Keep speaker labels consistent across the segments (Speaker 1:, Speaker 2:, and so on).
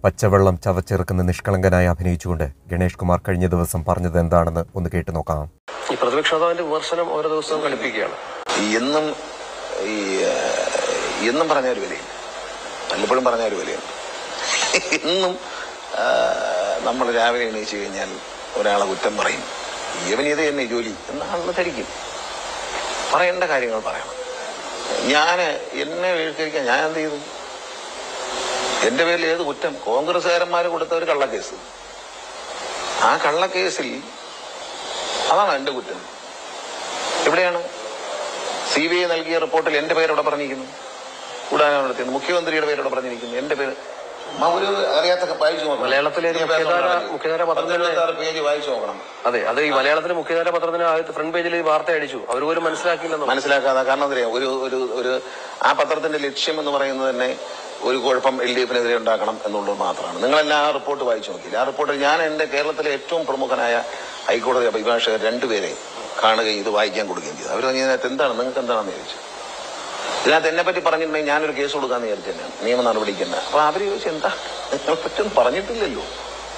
Speaker 1: പച്ചവെള്ളം ചവച്ചിറക്കുന്ന നിഷ്കളങ്കനായി അഭിനയിച്ചുകൊണ്ട് ഗണേഷ് കുമാർ കഴിഞ്ഞ ദിവസം പറഞ്ഞത് എന്താണെന്ന് ഒന്ന് കേട്ടു നോക്കാം
Speaker 2: ഈ പ്രതിപക്ഷ നേതാവിന്റെ വിമർശനം ഓരോ ദിവസവും കളിപ്പിക്കുകയാണ്
Speaker 3: എന്നും ഈ ഏഹ്, എന്നും പറഞ്ഞ ഒരു വിലയുണ്ട് വല്ലപ്പോഴും പറഞ്ഞ ഒരു വിലയുണ്ട് എന്നും നമ്മൾ രാവിലെ എണീച്ച് കഴിഞ്ഞാൽ ഒരാളെ കുറ്റം പറയും ഇവനിത് തന്നെ ജോലി എന്നാണെന്ന് ധരിക്കും പറയേണ്ട കാര്യങ്ങൾ പറയണം ഞാൻ എന്നെ വീഴ്ചയ്ക്കാൻ ഞാൻ എന്ത് ചെയ്തു എന്റെ പേരിൽ ഏത് കുറ്റം കോൺഗ്രസ്സുകാരന്മാർ കൊടുത്ത ഒരു കള്ളക്കേസ് ആ കള്ളക്കേസിൽ അതാണ് എന്റെ കുറ്റം എവിടെയാണ് സി ബി ഐ നൽകിയ റിപ്പോർട്ടിൽ എന്റെ പേര് അവിടെ പറഞ്ഞിരിക്കുന്നു കൂടാതെ നടത്തിയത് മുഖ്യമന്ത്രിയുടെ പേര് അവിടെ പറഞ്ഞിരിക്കുന്നു എന്റെ പേര് അമ്മ ഒരു അറിയാത്ത വായിച്ചു നോക്കണം
Speaker 2: മലയാളത്തിലെ ഒരു മുഖ്യധാര- മുഖ്യധാര പത്രം തന്നെ-
Speaker 3: പത്തിരുപത്താറ് പേജ് വായിച്ചു നോക്കണം
Speaker 2: അതെ അത് ഈ മലയാളത്തിലെ മുഖ്യധാര പത്രത്തിന് ആദ്യത്തെ ഫ്രണ്ട് പേജിൽ ഈ വാർത്ത അടിച്ചു അവർ പോലും മനസ്സിലാക്കിയില്ലെന്നോ
Speaker 3: മനസ്സിലാക്കാതെ കാരണം എന്താ ഒരു ഒരു ഒരു ആ പത്രത്തിന്റെ ലക്ഷ്യം എന്ന് പറയുന്നത് തന്നെ ഒരു കുഴപ്പം എൽ ഡി എഫിനെതിരെ ഉണ്ടാക്കണം എന്നുള്ളത് മാത്രമാണ് നിങ്ങളെല്ലാം ആ റിപ്പോർട്ട് വായിച്ചു നോക്കിയില്ല ആ റിപ്പോർട്ടിൽ ഞാൻ എന്റെ കേരളത്തിലെ ഏറ്റവും പ്രമുഖനായ ഹൈക്കോടതി അഭിഭാഷകർ രണ്ടുപേരെ കാണുകയും ഇത് വായിക്കാൻ കൊടുക്കുകയും ചെയ്തു അവർ ഇതിനകത്ത് എന്താണ് നിങ്ങൾക്ക് എന്താണെന്ന് ചോദിച്ചു ഇതിനകത്ത് എന്നെ പറ്റി പറഞ്ഞിട്ടുണ്ടെങ്കിൽ ഞാനൊരു കേസ് കൊടുക്കാന്ന് വിചാരിച്ചു തന്നെയാണ് നിയമ നടപടിക്കന്നെ അപ്പൊ അവര് ചോദിച്ചു എന്താ നിങ്ങളെ പറ്റും പറഞ്ഞിട്ടില്ലല്ലോ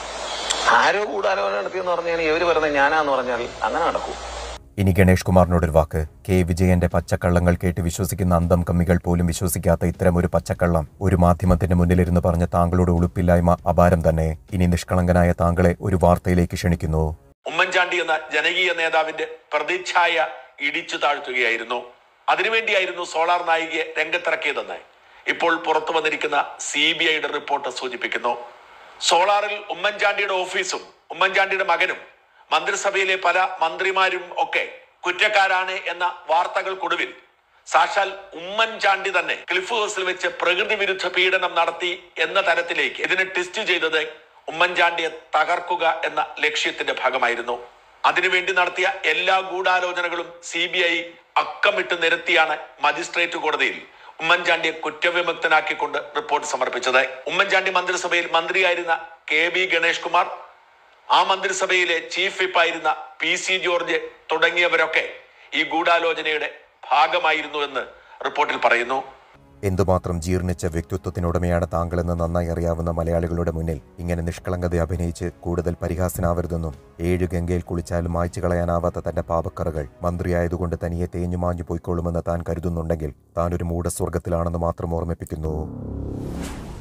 Speaker 3: ആരോ കൂടാലോചന നടത്തിയെന്ന് പറഞ്ഞാൽ ഇവര് പറയുന്നത് ഞാനാന്ന് പറഞ്ഞാൽ അങ്ങനെ നടക്കൂ
Speaker 1: ഇനി ഗണേഷ് കുമാറിനോടൊരു വാക്ക് കെ വിജയന്റെ പച്ചക്കള്ളങ്ങൾ കേട്ട് വിശ്വസിക്കുന്ന അന്തം കമ്മികൾ പോലും വിശ്വസിക്കാത്ത ഇത്തരമൊരു പച്ചക്കള്ളം ഒരു മാധ്യമത്തിന്റെ മുന്നിലിരുന്ന് പറഞ്ഞ താങ്കളുടെ ഉളുപ്പില്ലായ്മ അപാരം തന്നെ ഇനി നിഷ്കളങ്കനായ താങ്കളെ ഒരു വാർത്തയിലേക്ക് ക്ഷണിക്കുന്നു
Speaker 4: ഉമ്മൻചാണ്ടി എന്ന ജനകീയ നേതാവിന്റെ പ്രതിച്ഛായ ഇടിച്ചു താഴ്ത്തുകയായിരുന്നു അതിനുവേണ്ടിയായിരുന്നു സോളാർ നായികയെ രംഗത്തിറക്കിയതെന്ന് ഇപ്പോൾ പുറത്തു വന്നിരിക്കുന്ന സി ബി ഐയുടെ റിപ്പോർട്ട് സൂചിപ്പിക്കുന്നു സോളാറിൽ ഉമ്മൻചാണ്ടിയുടെ ഓഫീസും ഉമ്മൻചാണ്ടിയുടെ മകനും മന്ത്രിസഭയിലെ പല മന്ത്രിമാരും ഒക്കെ കുറ്റക്കാരാണ് എന്ന വാർത്തകൾക്കൊടുവിൽ സാക്ഷാൽ ഉമ്മൻചാണ്ടി തന്നെ ക്ലിഫ് ഹൗസിൽ വെച്ച് പ്രകൃതി വിരുദ്ധ പീഡനം നടത്തി എന്ന തരത്തിലേക്ക് ഇതിനെ ടെസ്റ്റ് ചെയ്തത് ഉമ്മൻചാണ്ടിയെ തകർക്കുക എന്ന ലക്ഷ്യത്തിന്റെ ഭാഗമായിരുന്നു അതിനുവേണ്ടി നടത്തിയ എല്ലാ ഗൂഢാലോചനകളും സി ബി ഐ അക്കമിട്ട് നിരത്തിയാണ് മജിസ്ട്രേറ്റ് കോടതിയിൽ ഉമ്മൻചാണ്ടിയെ കുറ്റവിമുക്തനാക്കിക്കൊണ്ട് റിപ്പോർട്ട് സമർപ്പിച്ചത് ഉമ്മൻചാണ്ടി മന്ത്രിസഭയിൽ മന്ത്രിയായിരുന്ന കെ ബി ഗണേഷ് കുമാർ ആ മന്ത്രിസഭയിലെ ചീഫ് വിപ്പായിരുന്ന പി സി ജോർജ് തുടങ്ങിയവരൊക്കെ ഈ ഗൂഢാലോചനയുടെ ഭാഗമായിരുന്നു എന്ന് റിപ്പോർട്ടിൽ പറയുന്നു
Speaker 1: എന്തുമാത്രം ജീർണിച്ച വ്യക്തിത്വത്തിനുടമയാണ് താങ്കളെന്ന് നന്നായി അറിയാവുന്ന മലയാളികളുടെ മുന്നിൽ ഇങ്ങനെ നിഷ്കളങ്കത അഭിനയിച്ച് കൂടുതൽ പരിഹാസനാവരുതെന്നും ഏഴ് ഗംഗയിൽ കുളിച്ചാലും മായ്ച്ചു കളയാനാവാത്ത തന്റെ പാപക്കറകൾ മന്ത്രിയായതുകൊണ്ട് തനിയെ തേഞ്ഞു മാഞ്ഞു പോയിക്കൊള്ളുമെന്ന് താൻ കരുതുന്നുണ്ടെങ്കിൽ താൻ ഒരു മൂഢസ്വർഗത്തിലാണെന്ന് മാത്രം ഓർമ്മിപ്പിക്കുന്നു